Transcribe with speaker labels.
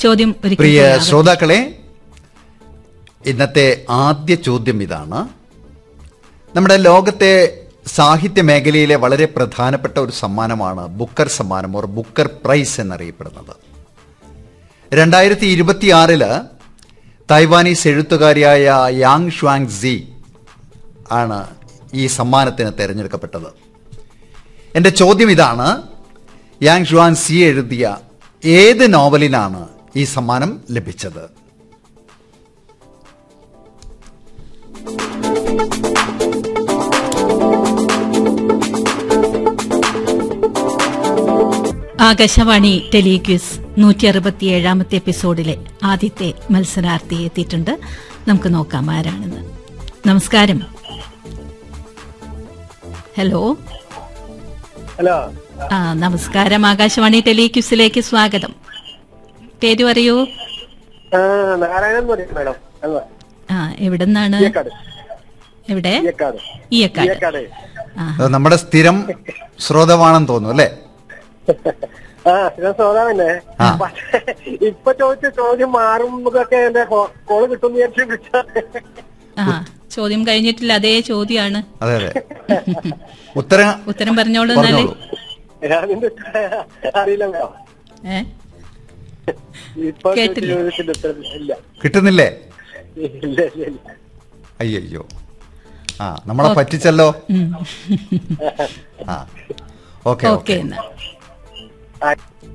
Speaker 1: ചോദ്യം ഒരിക്കൽ
Speaker 2: പ്രിയ
Speaker 1: കൂടി ആവർത്തി-
Speaker 2: ശ്രോതാക്കളെ ഇന്നത്തെ ആദ്യ ചോദ്യം ഇതാണ് നമ്മുടെ ലോകത്തെ സാഹിത്യ മേഖലയിലെ വളരെ പ്രധാനപ്പെട്ട ഒരു സമ്മാനമാണ് ബുക്കർ സമ്മാനം ഓർ ബുക്കർ പ്രൈസ് എന്നറിയപ്പെടുന്നത് രണ്ടായിരത്തി ഇരുപത്തിയാറില് തൈവാനീസ് എഴുത്തുകാരിയായ യാങ് ഷ്വാങ് സി ആണ് ഈ സമ്മാനത്തിന് തിരഞ്ഞെടുക്കപ്പെട്ടത് എൻ്റെ ചോദ്യം ഇതാണ് യാങ് ഷ്വാങ് സി എഴുതിയ ഏത് നോവലിനാണ് ഈ സമ്മാനം ലഭിച്ചത്
Speaker 1: ആകാശവാണി ടെലിക്യൂസ് നൂറ്റി അറുപത്തിയേഴാമത്തെ എപ്പിസോഡിലെ ആദ്യത്തെ മത്സരാർത്ഥി എത്തിയിട്ടുണ്ട് നമുക്ക് നോക്കാം ആരാണെന്ന് നമസ്കാരം ഹലോ
Speaker 3: ഹലോ
Speaker 1: ആ നമസ്കാരം ആകാശവാണി ടെലിക്യൂസിലേക്ക് സ്വാഗതം പേര് പറയൂ
Speaker 3: ആ നാരായണൻ എന്ന് പറയും മാഡം അല്ല
Speaker 1: ആ എവിടെന്നാണ്
Speaker 3: ഈയക്കാട്
Speaker 1: എവിടെ
Speaker 3: ഈയക്കാട്
Speaker 1: ഈയക്കാട്
Speaker 3: ഈയക്കാട്
Speaker 1: ആ
Speaker 2: അത് നമ്മുടെ സ്ഥിരം ശ്രോതമാണെന്ന് തോന്നുന്നു അല്ലേ
Speaker 3: ആ സ്ഥിരം സോദാവന്നെ
Speaker 2: ആ.
Speaker 3: പക്ഷേ ഇപ്പൊ ചോദിച്ച ചോദ്യം മാറുമ്പോഴൊക്കെ എന്റെ കോള് കിട്ടും വിചാരിച്ചു വിളിച്ചാ
Speaker 1: ആ ചോദ്യം കഴിഞ്ഞിട്ടില്ല അതേ ചോദ്യമാണ്
Speaker 2: അതെ അതെ ഉത്തരം
Speaker 1: ഉത്തരം പറഞ്ഞോളൂ എന്നാല്
Speaker 2: പറഞ്ഞോളൂ
Speaker 3: അതിന്റെ അറിയില്ലല്ലോ
Speaker 1: ഏ
Speaker 3: ഇപ്പൊ
Speaker 1: കേട്ടില്ല.
Speaker 3: ചോദ്യത്തിന്റെ ഉത്തരം ഇല്ല
Speaker 2: കിട്ടുന്നില്ലേ
Speaker 3: ഇല്ല ഇല്ല ഇല്ല
Speaker 2: അയ്യോ ആ നമ്മളെ പറ്റിച്ചല്ലോ
Speaker 1: ഉം.
Speaker 2: ആ ഓക്കെ
Speaker 1: ഓക്കെ
Speaker 2: ഓക്കെ
Speaker 1: എന്നാ
Speaker 3: ആ,